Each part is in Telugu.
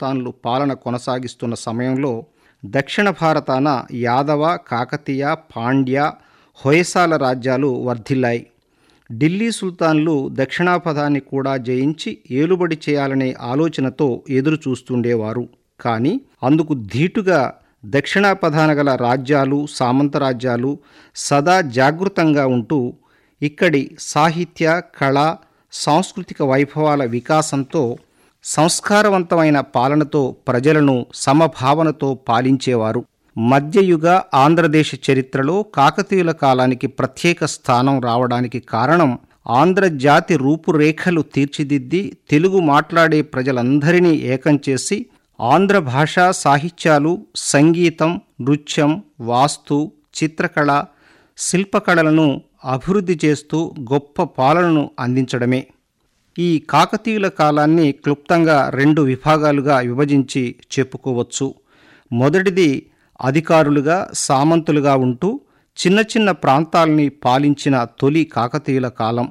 సుల్తాన్లు పాలన కొనసాగిస్తున్న సమయంలో దక్షిణ భారతాన యాదవ కాకతీయ పాండ్య హొయసాల రాజ్యాలు వర్ధిల్లాయి ఢిల్లీ సుల్తాన్లు దక్షిణాపథాన్ని కూడా జయించి ఏలుబడి చేయాలనే ఆలోచనతో ఎదురు చూస్తుండేవారు కానీ అందుకు ధీటుగా దక్షిణాపథాన గల రాజ్యాలు సామంత రాజ్యాలు సదా జాగృతంగా ఉంటూ ఇక్కడి సాహిత్య కళ సాంస్కృతిక వైభవాల వికాసంతో సంస్కారవంతమైన పాలనతో ప్రజలను సమభావనతో పాలించేవారు మధ్యయుగ ఆంధ్రదేశ చరిత్రలో కాకతీయుల కాలానికి ప్రత్యేక స్థానం రావడానికి కారణం ఆంధ్రజాతి రూపురేఖలు తీర్చిదిద్ది తెలుగు మాట్లాడే ప్రజలందరినీ ఏకం చేసి ఆంధ్ర భాషా సాహిత్యాలు సంగీతం నృత్యం వాస్తు చిత్రకళ శిల్పకళలను అభివృద్ధి చేస్తూ గొప్ప పాలనను అందించడమే ఈ కాకతీయుల కాలాన్ని క్లుప్తంగా రెండు విభాగాలుగా విభజించి చెప్పుకోవచ్చు మొదటిది అధికారులుగా సామంతులుగా ఉంటూ చిన్న చిన్న ప్రాంతాల్ని పాలించిన తొలి కాకతీయుల కాలం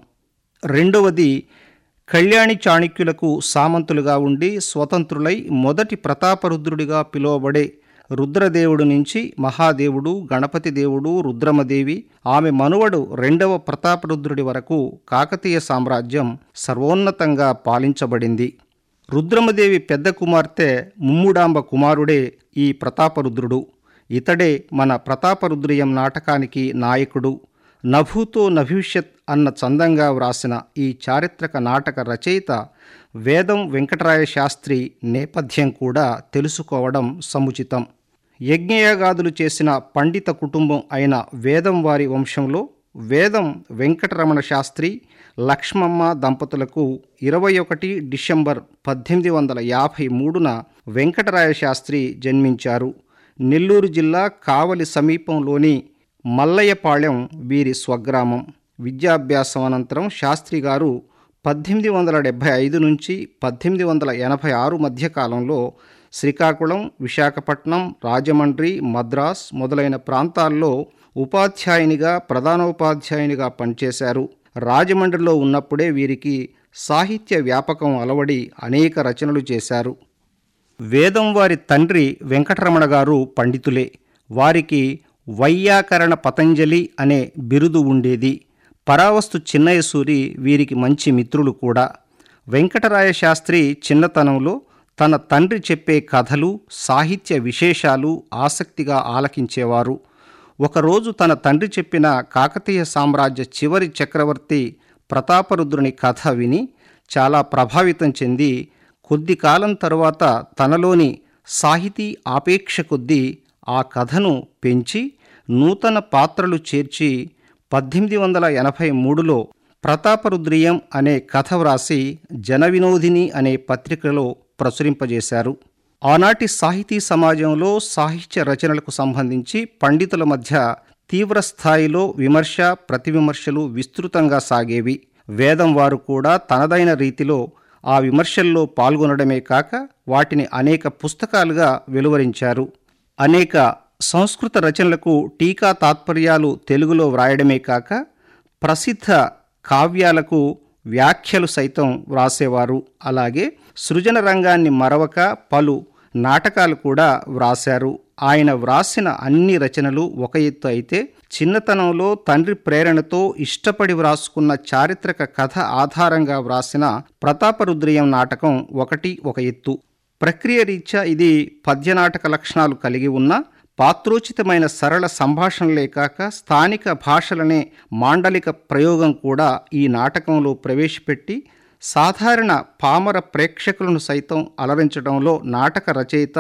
రెండవది కళ్యాణి చాణక్యులకు సామంతులుగా ఉండి స్వతంత్రులై మొదటి ప్రతాపరుద్రుడిగా పిలువబడే రుద్రదేవుడు నుంచి మహాదేవుడు గణపతి దేవుడు రుద్రమదేవి ఆమె మనువడు రెండవ ప్రతాపరుద్రుడి వరకు కాకతీయ సామ్రాజ్యం సర్వోన్నతంగా పాలించబడింది రుద్రమదేవి పెద్ద కుమార్తె ముమ్ముడాంబ కుమారుడే ఈ ప్రతాపరుద్రుడు ఇతడే మన ప్రతాపరుద్రియం నాటకానికి నాయకుడు నభూతో నభవిష్యత్ అన్న చందంగా వ్రాసిన ఈ చారిత్రక నాటక రచయిత వేదం వెంకటరాయ శాస్త్రి నేపథ్యం కూడా తెలుసుకోవడం సముచితం యజ్ఞయాగాదులు చేసిన పండిత కుటుంబం అయిన వేదం వారి వంశంలో వేదం వెంకటరమణ శాస్త్రి లక్ష్మమ్మ దంపతులకు ఇరవై ఒకటి డిసెంబర్ పద్దెనిమిది వందల యాభై మూడున వెంకటరాయ శాస్త్రి జన్మించారు నెల్లూరు జిల్లా కావలి సమీపంలోని మల్లయ్యపాళెం వీరి స్వగ్రామం విద్యాభ్యాసం అనంతరం శాస్త్రి గారు పద్దెనిమిది వందల డెబ్భై ఐదు నుంచి పద్దెనిమిది వందల ఎనభై ఆరు మధ్య కాలంలో శ్రీకాకుళం విశాఖపట్నం రాజమండ్రి మద్రాస్ మొదలైన ప్రాంతాల్లో ఉపాధ్యాయునిగా ప్రధానోపాధ్యాయునిగా పనిచేశారు రాజమండ్రిలో ఉన్నప్పుడే వీరికి సాహిత్య వ్యాపకం అలవడి అనేక రచనలు చేశారు వేదం వారి తండ్రి వెంకటరమణ గారు పండితులే వారికి వైయాకరణ పతంజలి అనే బిరుదు ఉండేది పరావస్తు చిన్నయసూరి వీరికి మంచి మిత్రులు కూడా వెంకటరాయ శాస్త్రి చిన్నతనంలో తన తండ్రి చెప్పే కథలు సాహిత్య విశేషాలు ఆసక్తిగా ఆలకించేవారు ఒకరోజు తన తండ్రి చెప్పిన కాకతీయ సామ్రాజ్య చివరి చక్రవర్తి ప్రతాపరుద్రుని కథ విని చాలా ప్రభావితం చెంది కొద్ది కాలం తరువాత తనలోని సాహితీ ఆపేక్ష కొద్దీ ఆ కథను పెంచి నూతన పాత్రలు చేర్చి పద్దెనిమిది వందల ఎనభై మూడులో ప్రతాపరుద్రియం అనే కథ వ్రాసి జనవినోదిని అనే పత్రికలో ప్రచురింపజేశారు ఆనాటి సాహితీ సమాజంలో సాహిత్య రచనలకు సంబంధించి పండితుల మధ్య తీవ్ర స్థాయిలో విమర్శ ప్రతివిమర్శలు విస్తృతంగా సాగేవి వేదం వారు కూడా తనదైన రీతిలో ఆ విమర్శల్లో పాల్గొనడమే కాక వాటిని అనేక పుస్తకాలుగా వెలువరించారు అనేక సంస్కృత రచనలకు టీకా తాత్పర్యాలు తెలుగులో వ్రాయడమే కాక ప్రసిద్ధ కావ్యాలకు వ్యాఖ్యలు సైతం వ్రాసేవారు అలాగే సృజన రంగాన్ని మరవక పలు నాటకాలు కూడా వ్రాశారు ఆయన వ్రాసిన అన్ని రచనలు ఒక ఎత్తు అయితే చిన్నతనంలో తండ్రి ప్రేరణతో ఇష్టపడి వ్రాసుకున్న చారిత్రక కథ ఆధారంగా వ్రాసిన ప్రతాపరుద్రియం నాటకం ఒకటి ఒక ఎత్తు ప్రక్రియ రీత్యా ఇది పద్యనాటక లక్షణాలు కలిగి ఉన్న పాత్రోచితమైన సరళ సంభాషణలే కాక స్థానిక భాషలనే మాండలిక ప్రయోగం కూడా ఈ నాటకంలో ప్రవేశపెట్టి సాధారణ పామర ప్రేక్షకులను సైతం అలరించడంలో నాటక రచయిత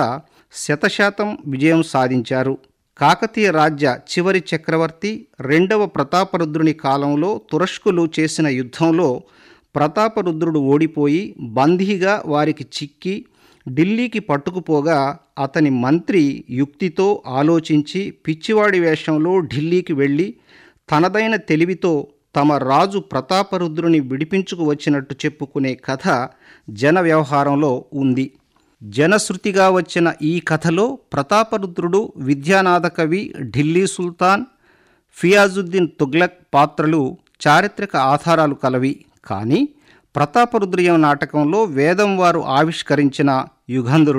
శతశాతం విజయం సాధించారు కాకతీయ రాజ్య చివరి చక్రవర్తి రెండవ ప్రతాపరుద్రుని కాలంలో తురష్కులు చేసిన యుద్ధంలో ప్రతాపరుద్రుడు ఓడిపోయి బందీగా వారికి చిక్కి ఢిల్లీకి పట్టుకుపోగా అతని మంత్రి యుక్తితో ఆలోచించి పిచ్చివాడి వేషంలో ఢిల్లీకి వెళ్ళి తనదైన తెలివితో తమ రాజు ప్రతాపరుద్రుని విడిపించుకు వచ్చినట్టు చెప్పుకునే కథ జన వ్యవహారంలో ఉంది జనశ్రుతిగా వచ్చిన ఈ కథలో ప్రతాపరుద్రుడు విద్యానాథ కవి ఢిల్లీ సుల్తాన్ ఫియాజుద్దీన్ తుగ్లక్ పాత్రలు చారిత్రక ఆధారాలు కలవి కానీ ప్రతాపరుద్రియం నాటకంలో వేదం వారు ఆవిష్కరించిన యుగంధరుడు